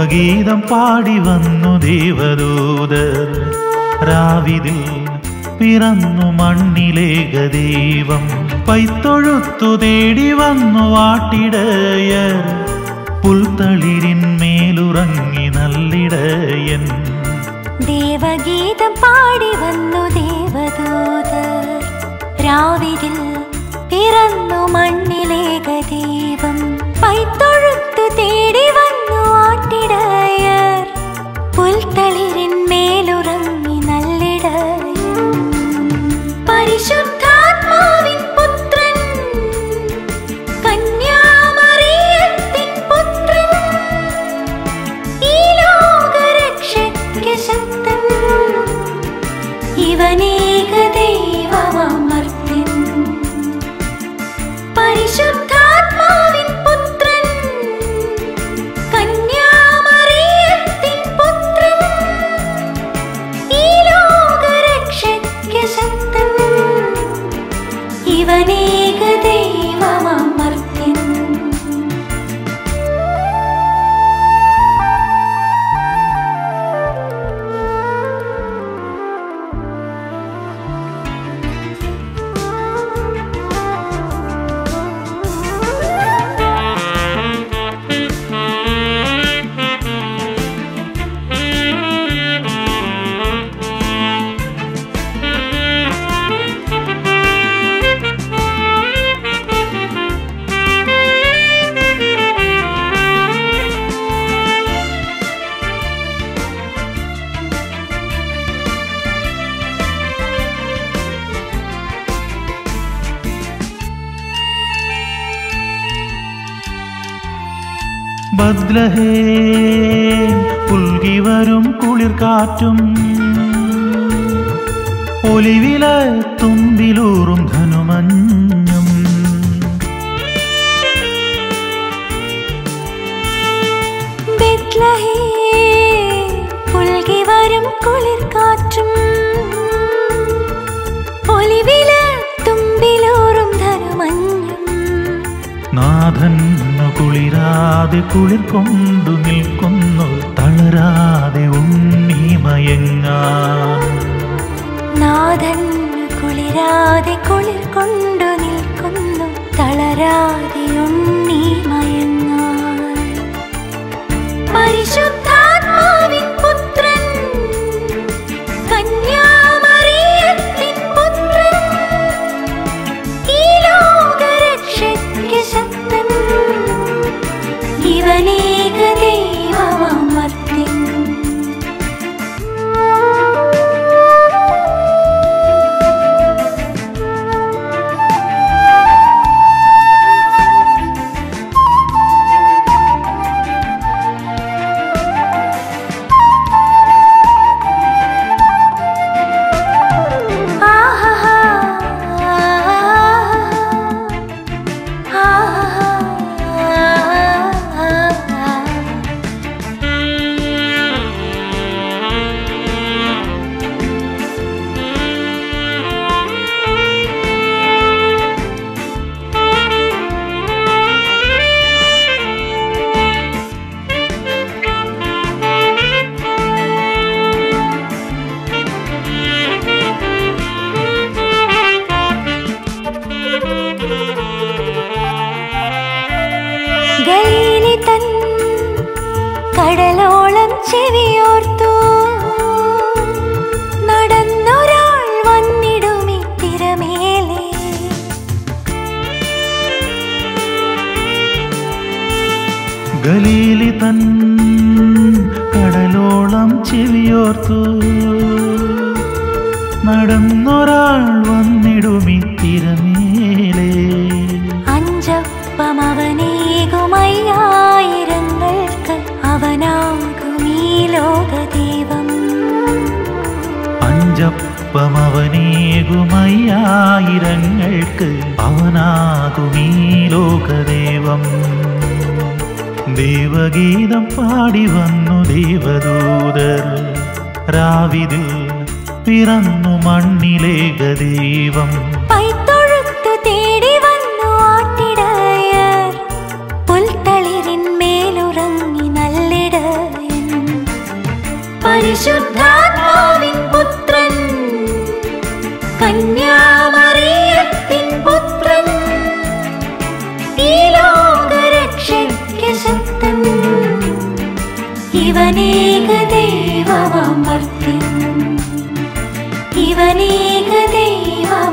ദേവഗീതം പാടി വന്നു ദേവദൂതർ രാവിതിൽ പിറന്നു മണ്ണിലേക ദൈവം പൈത്തൊഴുത്തു തേടി വന്നു വാട്ടിടയർ പുൽത്തളിരിന്മേലുറങ്ങി നല്ലിടയൻ ദേവഗീതം പാടി വന്നു ദേവദൂതർ രാവിതിൽ പിറന്നു മണ്ണിലേക ദൈവം പൈത്തൊഴുത്തു തേടി വന്നു ആട്ടിടയർ പുൽത്തളിരിന്മേലുറങ്ങി നല്ലിടയൻ പരിശുദ്ധാത്മാവിൻ പുത്രൻ കന്യാമറിയത്തിൻ പുത്രൻ ഈ ലോകരക്ഷയ്ക്ക് ശക്തൻ ഇവനേക ദൈവമർത്യൻ പരിശുദ്ധാത്മാവിൻ പുത്രൻ കന്യാമറിയത്തിൻ പുത്രൻ ഈ ലോകരക്ഷയ്ക്ക് ശക്തൻ ഇവനേക ദൈവമർത്യൻ ബദ്ലഹേ പുൽകി വരും കുളിർ കാറ്റും ഒലിവില തുമ്പിലൂറും ധനുമഞ്ഞും ബെത്ലഹേ പുൽകി വരും കുളിർ കാറ്റും ഒലിവില തുമ്പിലോറും ധനുമഞ്ഞും നാഥന്നു കുളിരാതെ കുളിർ കൊണ്ടു നിൽക്കുന്നു തളരാതെ ഉണ്ണി മയങ്ങാൻ നാഥൻ കുളിരാതെ കുളിർ കൊണ്ടു നിൽക്കുന്നു തളരാതെ ഉണ്ണി മയങ്ങാൻ പരിശുദ്ധാത്മാവിൻ പുത്രൻ കന്യാമറിയത്തിൻ പുത്രൻ ഈ ലോകരക്ഷയ്ക്ക് ശക്തൻ ഇവനേക ദൈവമർത്യൻ ഗലീലി തൻ കടലോളം ചെവിയോർത്തു നടന്നൊരാൾ വന്നിടുമി തിരമേലെ ഗലീലി തൻ കടലോളം ചെവിയോർത്തു നടന്നൊരാൾ വന്നിടുമി തിരമേലേ അഞ്ചപ്പം അവനേകുമയ്യായിരങ്ങൾക്ക് അവനാകും ഈ ലോകദൈവം അഞ്ചപ്പം അവനേകുമയ്യായിരങ്ങൾക്ക് അവനാകുമീ ലോകദേവം ദേവഗീതം പാടി വന്നു ദേവദൂതർ രാവിതിൽ പിറന്നു മണ്ണിലേക ദൈവം പൈത്തൊഴുത്തു തേടി വന്നു ആട്ടിടയർ പുൽത്തളിരിന്മേലുറങ്ങി നല്ലിടയർ പരിശുദ്ധാത്മാവിൻ പുത്രൻ കന്യാമറിയത്തിൻ പുത്രൻ ഈ ലോകരക്ഷയ്ക്ക് ശക്തൻ ഇവനേക ദൈവമർത്യൻ ഇവനേക ദൈവമർത്യൻ